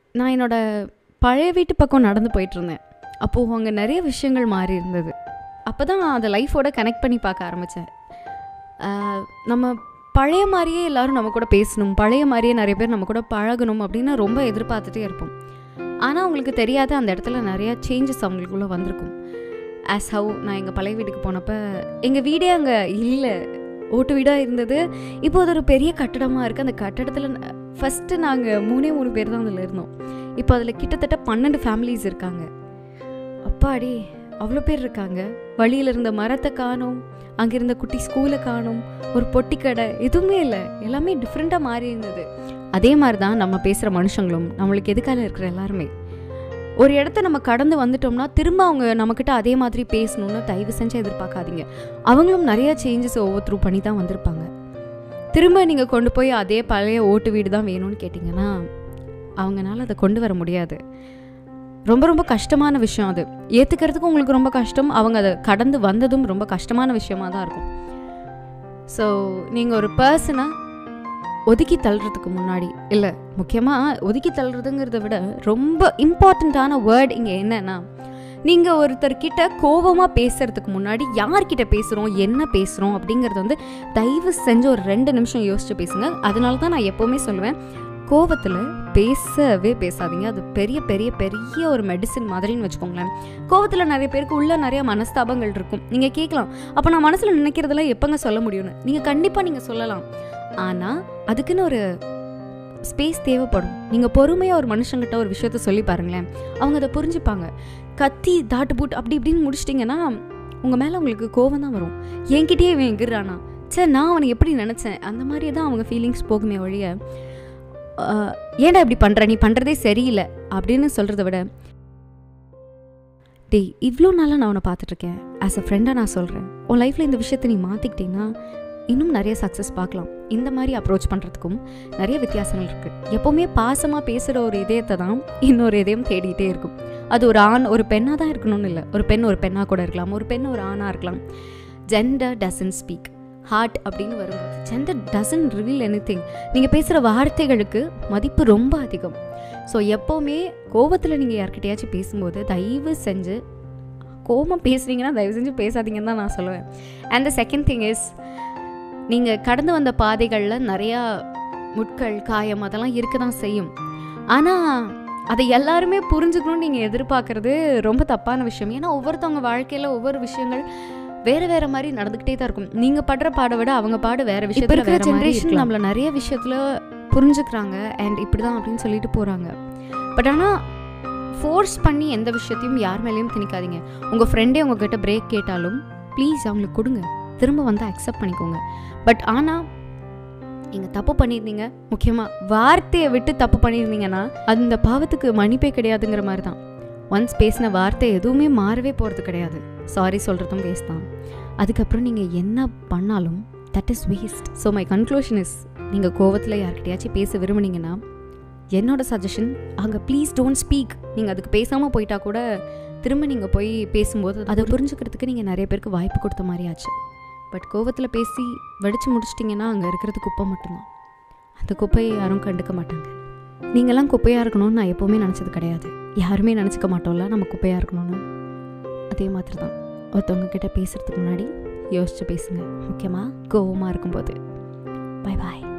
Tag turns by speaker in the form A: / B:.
A: நான் என்னோட பழைய வீட்டு பக்கம் நடந்து போயிட்டுருந்தேன் அப்போது அங்கே நிறைய விஷயங்கள் மாறி இருந்தது அப்போ தான் நான் அதை லைஃபோட கனெக்ட் பண்ணி பார்க்க ஆரம்பித்தேன் நம்ம பழைய மாதிரியே எல்லாரும் நம்ம கூட பேசணும் பழைய மாதிரியே நிறைய பேர் நம்ம கூட பழகணும் அப்படின்னு ரொம்ப எதிர்பார்த்துட்டே இருப்போம் ஆனால் அவங்களுக்கு தெரியாத அந்த இடத்துல நிறையா சேஞ்சஸ் அவங்களுக்குள்ளே வந்திருக்கும் ஆஸ் ஹவ் நான் எங்கள் பழைய வீட்டுக்கு போனப்போ எங்கள் வீடே அங்கே இல்லை ஓட்டு வீடாக இருந்தது இப்போ அது ஒரு பெரிய கட்டடமாக இருக்குது அந்த கட்டடத்தில் ஃபஸ்ட்டு நாங்கள் மூணே மூணு பேர் தான் அதில் இருந்தோம் இப்போ அதில் கிட்டத்தட்ட பன்னெண்டு ஃபேமிலிஸ் இருக்காங்க அப்பாடி அவ்வளோ பேர் இருக்காங்க வழியில் இருந்த மரத்தை காணோம் அங்கே இருந்த குட்டி ஸ்கூலை காணோம் ஒரு பொட்டி கடை எதுவுமே இல்லை எல்லாமே டிஃப்ரெண்ட்டாக மாறி இருந்தது அதே மாதிரி தான் நம்ம பேசுகிற மனுஷங்களும் நம்மளுக்கு எதுக்கால இருக்கிற எல்லாருமே ஒரு இடத்த நம்ம கடந்து வந்துட்டோம்னா திரும்ப அவங்க நம்மக்கிட்ட அதே மாதிரி பேசணும்னு தயவு செஞ்சு எதிர்பார்க்காதீங்க அவங்களும் நிறைய சேஞ்சஸ் ஒவ்வொருத்தரு பண்ணி தான் வந்திருப்பாங்க திரும்ப நீங்கள் கொண்டு போய் அதே பழைய ஓட்டு வீடு தான் வேணும்னு கேட்டிங்கன்னா அவங்கனால அதை கொண்டு வர முடியாது ரொம்ப ரொம்ப கஷ்டமான விஷயம் அது ஏற்றுக்கிறதுக்கு உங்களுக்கு ரொம்ப கஷ்டம் அவங்க அதை கடந்து வந்ததும் ரொம்ப கஷ்டமான விஷயமா தான் இருக்கும் ஸோ நீங்கள் ஒரு பர்சனை ஒதுக்கி தள்ளுறதுக்கு முன்னாடி இல்லை முக்கியமாக ஒதுக்கி தள்ளுறதுங்கிறத விட ரொம்ப இம்பார்ட்டண்ட்டான வேர்ட் இங்கே என்னன்னா நீங்கள் ஒருத்தர்கிட்ட கோபமாக பேசுறதுக்கு முன்னாடி யார்கிட்ட பேசுகிறோம் என்ன பேசுகிறோம் அப்படிங்கிறது வந்து தயவு செஞ்சு ஒரு ரெண்டு நிமிஷம் யோசிச்சு பேசுங்க அதனால தான் நான் எப்போவுமே சொல்லுவேன் கோவத்தில் பேசவே பேசாதீங்க அது பெரிய பெரிய பெரிய ஒரு மெடிசின் மாதிரின்னு வச்சுக்கோங்களேன் கோவத்தில் நிறைய பேருக்கு உள்ள நிறைய மனஸ்தாபங்கள் இருக்கும் நீங்கள் கேட்கலாம் அப்போ நான் மனசில் நினைக்கிறதெல்லாம் எப்போங்க சொல்ல முடியும்னு நீங்கள் கண்டிப்பாக நீங்கள் சொல்லலாம் ஆனால் அதுக்குன்னு ஒரு ஸ்பேஸ் தேவைப்படும் நீங்கள் பொறுமையாக ஒரு மனுஷங்கிட்ட ஒரு விஷயத்த சொல்லி பாருங்களேன் அவங்க அதை புரிஞ்சுப்பாங்க கத்தி தாட்டு போட்டு அப்படி இப்படின்னு முடிச்சிட்டிங்கன்னா உங்கள் மேலே உங்களுக்கு கோவம் தான் வரும் என்கிட்டயே இவன் எகிறானா சே நான் அவனை எப்படி நினச்சேன் அந்த மாதிரி தான் அவங்க ஃபீலிங்ஸ் போகுமே ஒழிய ஆஹ், ஏன்டா இப்படி பண்ணுற நீ பண்ணுறதே சரியில்லை அப்படின்னு சொல்கிறத விட டேய் இவ்வளோ நாளாக நான் உன்னை பார்த்துட்ருக்கேன் ஆஸ் அ ஃப்ரெண்டாக நான் சொல்கிறேன் உன் லைஃப்பில் இந்த விஷயத்தை நீ மாற்றிக்கிட்டீங்கன்னா இன்னும் நிறைய சக்ஸஸ் பார்க்கலாம் இந்த மாதிரி அப்ரோச் பண்ணுறதுக்கும் நிறைய வித்தியாசங்கள் இருக்குது எப்போவுமே பாசமாக பேசுகிற ஒரு இதயத்தை தான் இன்னொரு இதயம் தேடிட்டே இருக்கும் அது ஒரு ஆண் ஒரு பெண்ணாக தான் இருக்கணும்னு இல்லை ஒரு பெண் ஒரு பெண்ணாக கூட இருக்கலாம் ஒரு பெண் ஒரு ஆணாக இருக்கலாம் ஜெண்டர் டசன் ஸ்பீக் ஹார்ட் அப்படின்னு வரும்போது gender doesn't reveal anything நீங்கள் பேசுகிற வார்த்தைகளுக்கு மதிப்பு ரொம்ப அதிகம் ஸோ எப்போவுமே கோபத்தில் நீங்கள் யார்கிட்டயாச்சும் பேசும்போது தயவு செஞ்சு கோபம் பேசுனீங்கன்னா தயவு செஞ்சு பேசாதீங்கன்னு தான் நான் சொல்லுவேன் and the second thing is நீங்கள் கடந்து வந்த பாதைகளில் நிறையா முட்கள் காயம் அதெல்லாம் இருக்க தான் செய்யும் ஆனால் அதை எல்லாருமே புரிஞ்சுக்கணும்னு நீங்கள் எதிர்பார்க்கறது ரொம்ப தப்பான விஷயம் ஏன்னா ஒவ்வொருத்தவங்க வாழ்க்கையில் ஒவ்வொரு விஷயங்கள் வேற வேற மாதிரி நடந்துக்கிட்டே தான் இருக்கும் நீங்கள் படுற பாடை விட அவங்க பாடு வேற விஷயம் இருக்கிற ஜென்ரேஷன் நம்மள நிறைய விஷயத்தில் புரிஞ்சுக்கிறாங்க அண்ட் இப்படி தான் அப்படின்னு சொல்லிட்டு போகிறாங்க பட் ஆனால் ஃபோர்ஸ் பண்ணி எந்த விஷயத்தையும் யார் மேலேயும் திணிக்காதீங்க உங்கள் ஃப்ரெண்டே உங்ககிட்ட பிரேக் கேட்டாலும் ப்ளீஸ் அவங்களுக்கு கொடுங்க திரும்ப வந்து அக்செப்ட் பண்ணிக்கோங்க பட் ஆனால் நீங்கள் தப்பு பண்ணியிருந்தீங்க முக்கியமாக வார்த்தையை விட்டு தப்பு பண்ணியிருந்தீங்கன்னா அந்த பாவத்துக்கு மன்னிப்பே கிடையாதுங்கிற மாதிரி தான் ஒன்ஸ் பேசின வார்த்தை எதுவுமே மாறவே போகிறது கிடையாது சாரி சொல்கிறதும் வேஸ்ட் தான் அதுக்கப்புறம் நீங்கள் என்ன பண்ணாலும் that is waste so my conclusion is நீங்கள் கோவத்தில் யார்கிட்டயாச்சும் பேச விரும்புனீங்கன்னா என்னோட சஜஷன் அங்கே ப்ளீஸ் டோன்ட் ஸ்பீக் நீங்கள் அதுக்கு பேசாமல் போயிட்டா கூட திரும்ப நீங்கள் போய் பேசும்போது அதை புரிஞ்சுக்கிறதுக்கு நீங்கள் நிறைய பேருக்கு வாய்ப்பு கொடுத்த மாதிரி ஆச்சு பட் கோவத்தில் பேசி வெடிச்சு முடிச்சிட்டிங்கன்னா அங்கே இருக்கிறது குப்பை மட்டும்தான் அந்த குப்பையை யாரும் கண்டுக்க மாட்டாங்க நீங்களாம் குப்பையாக இருக்கணும்னு நான் எப்போவுமே நினச்சது கிடையாது யாருமே நினச்சிக்க மாட்டோம்ல நம்ம குப்பையாக இருக்கணும்னு அதே மாதிரி தான் ஒருத்தவங்க கிட்ட பேசுகிறதுக்கு முன்னாடி யோசிச்சு பேசுங்க முக்கியமாக கோவமாக இருக்கும்போது பை பாய்